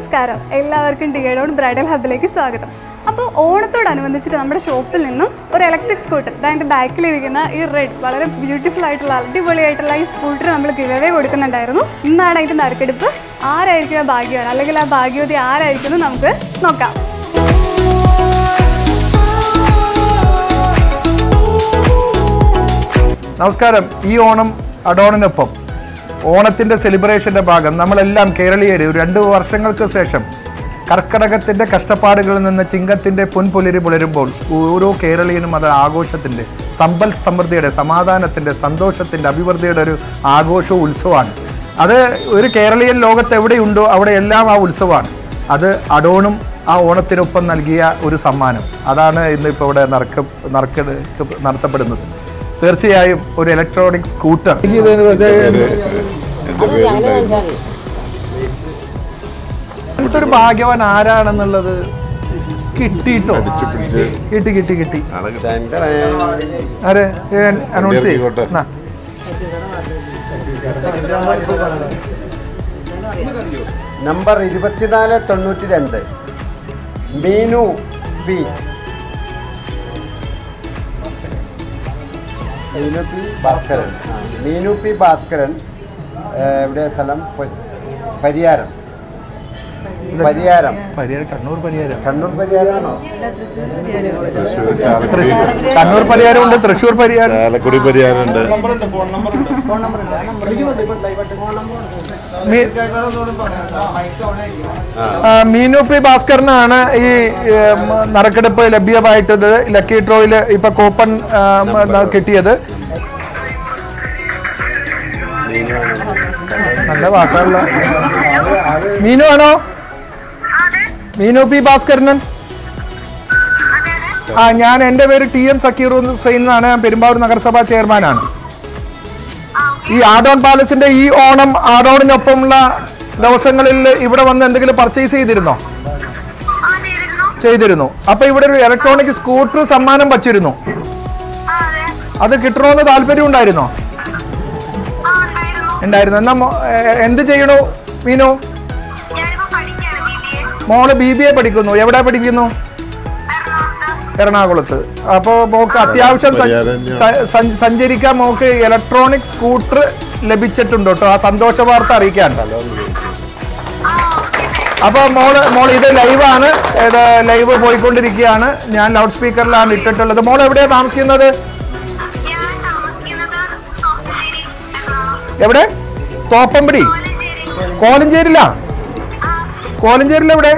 നമസ്കാരം എല്ലാവർക്കും ഡിഗഡോൺ ബ്രൈഡൽ ഹബിലേക്ക് സ്വാഗതം അപ്പോൾ ഓണത്തോടനുബന്ധിച്ചിട്ട് നമ്മുടെ ഷോപ്പിൽ നിന്നും ഒരു ഇലക്ട്രിക് സ്കൂട്ടർ അതിൻ്റെ ബാക്കിലിരിക്കുന്ന ഈ റെഡ് വളരെ ബ്യൂട്ടിഫുൾ ആയിട്ടുള്ള അടിപൊളിയായിട്ടുള്ള ഈ സ്കൂട്ടർ നമ്മൾ ഗിവവേ കൊടുക്കുന്നുണ്ടായിരുന്നു ഇന്നാണ് അതിൻ്റെ നറുക്കെടുപ്പ് ആരായിരിക്കും ആ ഭാഗ്യവാൻ അല്ലെങ്കിൽ ആ ഭാഗ്യവതി ആരായിരിക്കും എന്ന് നമുക്ക് നോക്കാം നമസ്കാരം ഈ ഓണം അഡോണിനൊപ്പം ഓണത്തിന്റെ സെലിബ്രേഷന്റെ ഭാഗം നമ്മളെല്ലാം കേരളീയര് ഒരു രണ്ട് വർഷങ്ങൾക്ക് ശേഷം കർക്കടകത്തിന്റെ കഷ്ടപ്പാടുകളിൽ നിന്ന് ചിങ്ങത്തിന്റെ പൊൻപുലരി പുലരുമ്പോൾ ഓരോ കേരളീയനും അത് ആഘോഷത്തിന്റെ സമ്പൽ സമൃദ്ധിയുടെ സമാധാനത്തിന്റെ സന്തോഷത്തിന്റെ അഭിവൃദ്ധിയുടെ ഒരു ആഘോഷവും ഉത്സവമാണ് അത് ഒരു കേരളീയൻ ലോകത്ത് എവിടെയുണ്ടോ അവിടെ എല്ലാം ആ ഉത്സവമാണ് അത് അഡോണും ആ ഓണത്തിനൊപ്പം നൽകിയ ഒരു സമ്മാനം അതാണ് ഇന്ന് ഇപ്പോൾ ഇവിടെ നറുക്ക നറുക്കെടുപ്പ് നടത്തപ്പെടുന്നത് തീർച്ചയായും ഒരു ഇലക്ട്രോണിക് സ്കൂട്ടർ അങ്ങനത്തെ ഒരു ഭാഗ്യവാൻ ആരാണെന്നുള്ളത് കിട്ടിട്ടോ കിട്ടി കിട്ടി കിട്ടി ആര് അനൗൺസ് ഇങ്ങോട്ട്. ചെയ്യും നമ്പർ ഇരുപത്തിനാല് തൊണ്ണൂറ്റി രണ്ട് മീനു പി മീനു പി ഭാസ്കരൻ ആ, മീനു പി ഭാസ്കരൻ ഏ, എവിടെ സ്ഥലം പ- പരിയാരം പരിയാരം പരിഹാരം കണ്ണൂർ പരിഹാരം കണ്ണൂർ പരിയാരമാണോ തൃശ്ശൂർ കണ്ണൂർ പരിഹാരം ഉണ്ട് തൃശ്ശൂർ പരിഹാരം ചാലക്കുടി പരിഹാരമുണ്ട് മീ- ആ, മീനു പി ഭാസ്കറിനാണ് ഈ ഏം, നറുക്കെടുപ്പ് ലഭ്യമായിട്ടത് ലക്കി ഡ്രോയിൽ ഇപ്പൊ കൂപ്പൺ ആം, ന- കിട്ടിയത് നല്ല വാക്കാണല്ലോ മീനു ആണോ മീനു പി ഭാസ്കരനൻ ആ ഞാൻ എൻ്റെ പേര് ടി എം സക്കീർ ഹുസൈൻ എന്നാണ് ഞാൻ പെരുമ്പാവൂർ നഗരസഭാ ചെയർമാനാണ് ഈ ആഡോൺ പാലസിന്റെ ഈ ഓണം ആഡോണിനൊപ്പമുള്ള ദിവസങ്ങളിൽ ഇവിടെ വന്ന് എന്തെങ്കിലും പർച്ചേസ് ചെയ്തിരുന്നോ ചെയ്തിരുന്നു അപ്പൊ ഇവിടെ ഒരു ഇലക്ട്രോണിക് സ്കൂട്ടർ സമ്മാനം വച്ചിരുന്നു അത് കിട്ടണമെന്ന് താല്പര്യം ഉണ്ടായിരുന്നോ ഉണ്ടായിരുന്നു എന്നാ മോ- ഏ- എന്ത് ചെയ്യണു മീനു മോള് ബി ബി എ പഠിക്കുന്നു എവിടെ പഠിക്കുന്നു എറണാകുളത്ത് അപ്പോ മോക്ക് അത്യാവശ്യം സ- സ- സ- സഞ്ചരിക്കാൻ മോക്ക് ഇലക്ട്രോണിക് സ്കൂട്ടർ ലഭിച്ചിട്ടുണ്ട് കേട്ടോ ആ സന്തോഷ വാർത്ത അറിയിക്കാൻ അപ്പൊ മോള് മോൾ ഇത് ലൈവാണ് ഇത് ലൈവ് പോയിക്കൊണ്ടിരിക്കുകയാണ് ഞാൻ ലൗഡ് സ്പീക്കറിലാണ് ഇട്ടിട്ടുള്ളത് മോൾ എവിടെയാ താമസിക്കുന്നത് എവിടെ തോപ്പമ്പടി കോലഞ്ചേരില കോലഞ്ചേരിൽ എവിടെ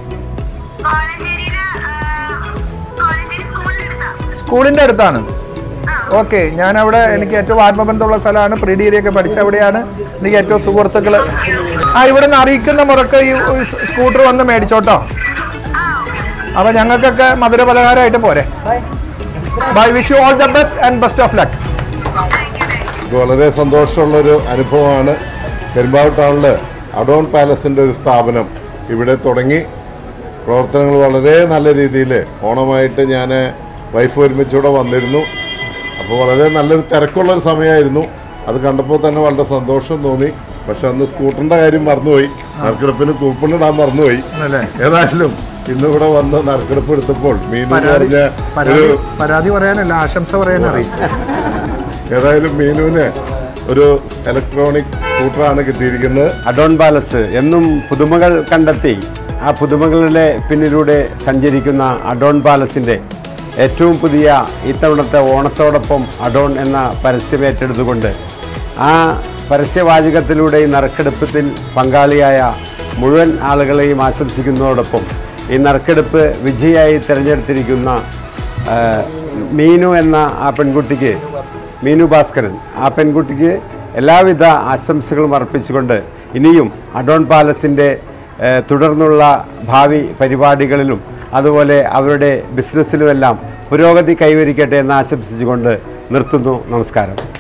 സ്കൂളിന്റെ അടുത്താണ് ഓക്കെ ഞാൻ അവിടെ എനിക്ക് ഏറ്റവും ആത്മബന്ധമുള്ള സ്ഥലമാണ് പ്രീഡിയറിയൊക്കെ പഠിച്ച അവിടെയാണ് എനിക്ക് ഏറ്റവും സുഹൃത്തുക്കൾ ആ ഇവിടെ നിന്ന് അറിയിക്കുന്ന മുറക്ക് ഈ സ്കൂട്ടർ വന്ന് മേടിച്ചോട്ടോ അപ്പൊ ഞങ്ങൾക്കൊക്കെ മധുര പലഹാരമായിട്ട് പോരെ bye wish you all the best and best of luck ഇത് വളരെ സന്തോഷമുള്ളൊരു അനുഭവമാണ് പെരുമ്പാവൂർ ടൗണില് അഡോൺ പാലസിന്റെ ഒരു സ്ഥാപനം ഇവിടെ തുടങ്ങി പ്രവർത്തനങ്ങൾ വളരെ നല്ല രീതിയിൽ ഓണമായിട്ട് ഞാൻ വൈഫ് ഒരുമിച്ചൂടെ വന്നിരുന്നു അപ്പോൾ വളരെ നല്ലൊരു തിരക്കുള്ളൊരു സമയമായിരുന്നു അത് കണ്ടപ്പോൾ തന്നെ വളരെ സന്തോഷം തോന്നി പക്ഷെ അന്ന് സ്കൂട്ടറിന്റെ കാര്യം മറന്നുപോയി നറുക്കെടുപ്പിന് കൂപ്പൺ ഇടാൻ മറന്നുപോയി അല്ലേ ഏതായാലും ഇന്നിവിടെ വന്ന് നറുക്കെടുപ്പ് എടുത്തപ്പോൾ മീനു എന്ന് പരാതി പറഞ്ഞ പരാതി ഒരു പരാതി പറയാനല്ല ആശംസ പറയാനറിയും ഏതായാലും മീനുവിന് ഒരു ഇലക്ട്രോണിക് സ്കൂട്ടറാണ് കിട്ടിയിരിക്കുന്നത് അഡോൺ പാലസ് എന്നും പുതുമകൾ കണ്ടെത്തി ആ പുതുമകളുടെ പിന്നിലൂടെ സഞ്ചരിക്കുന്ന അഡോൺ പാലസിന്റെ ഏറ്റവും പുതിയ ഇത്തവണത്തെ ഓണത്തോടൊപ്പം അഡോൺ എന്ന പരസ്യം ഏറ്റെടുത്തുകൊണ്ട് ആ പരസ്യവാചകത്തിലൂടെ ഈ നറുക്കെടുപ്പത്തിൽ പങ്കാളിയായ മുഴുവൻ ആളുകളെയും ആശംസിക്കുന്നതോടൊപ്പം ഈ നറുക്കെടുപ്പ് വിജയായി തിരഞ്ഞെടുത്തിരിക്കുന്ന ആ, മീനു എന്ന ആ പെൺകുട്ടിക്ക് മീനു ഭാസ്കരൻ ആ പെൺകുട്ടിക്ക് എല്ലാവിധ ആശംസകളും അർപ്പിച്ചുകൊണ്ട് ഇനിയും അഡോൺ പാലസിൻ്റെ ഏഹ്, തുടർന്നുള്ള ഭാവി പരിപാടികളിലും അതുപോലെ അവരുടെ ബിസിനസ്സിലുമെല്ലാം പുരോഗതി കൈവരിക്കട്ടെ എന്ന് ആശംസിച്ചുകൊണ്ട് നിർത്തുന്നു നമസ്കാരം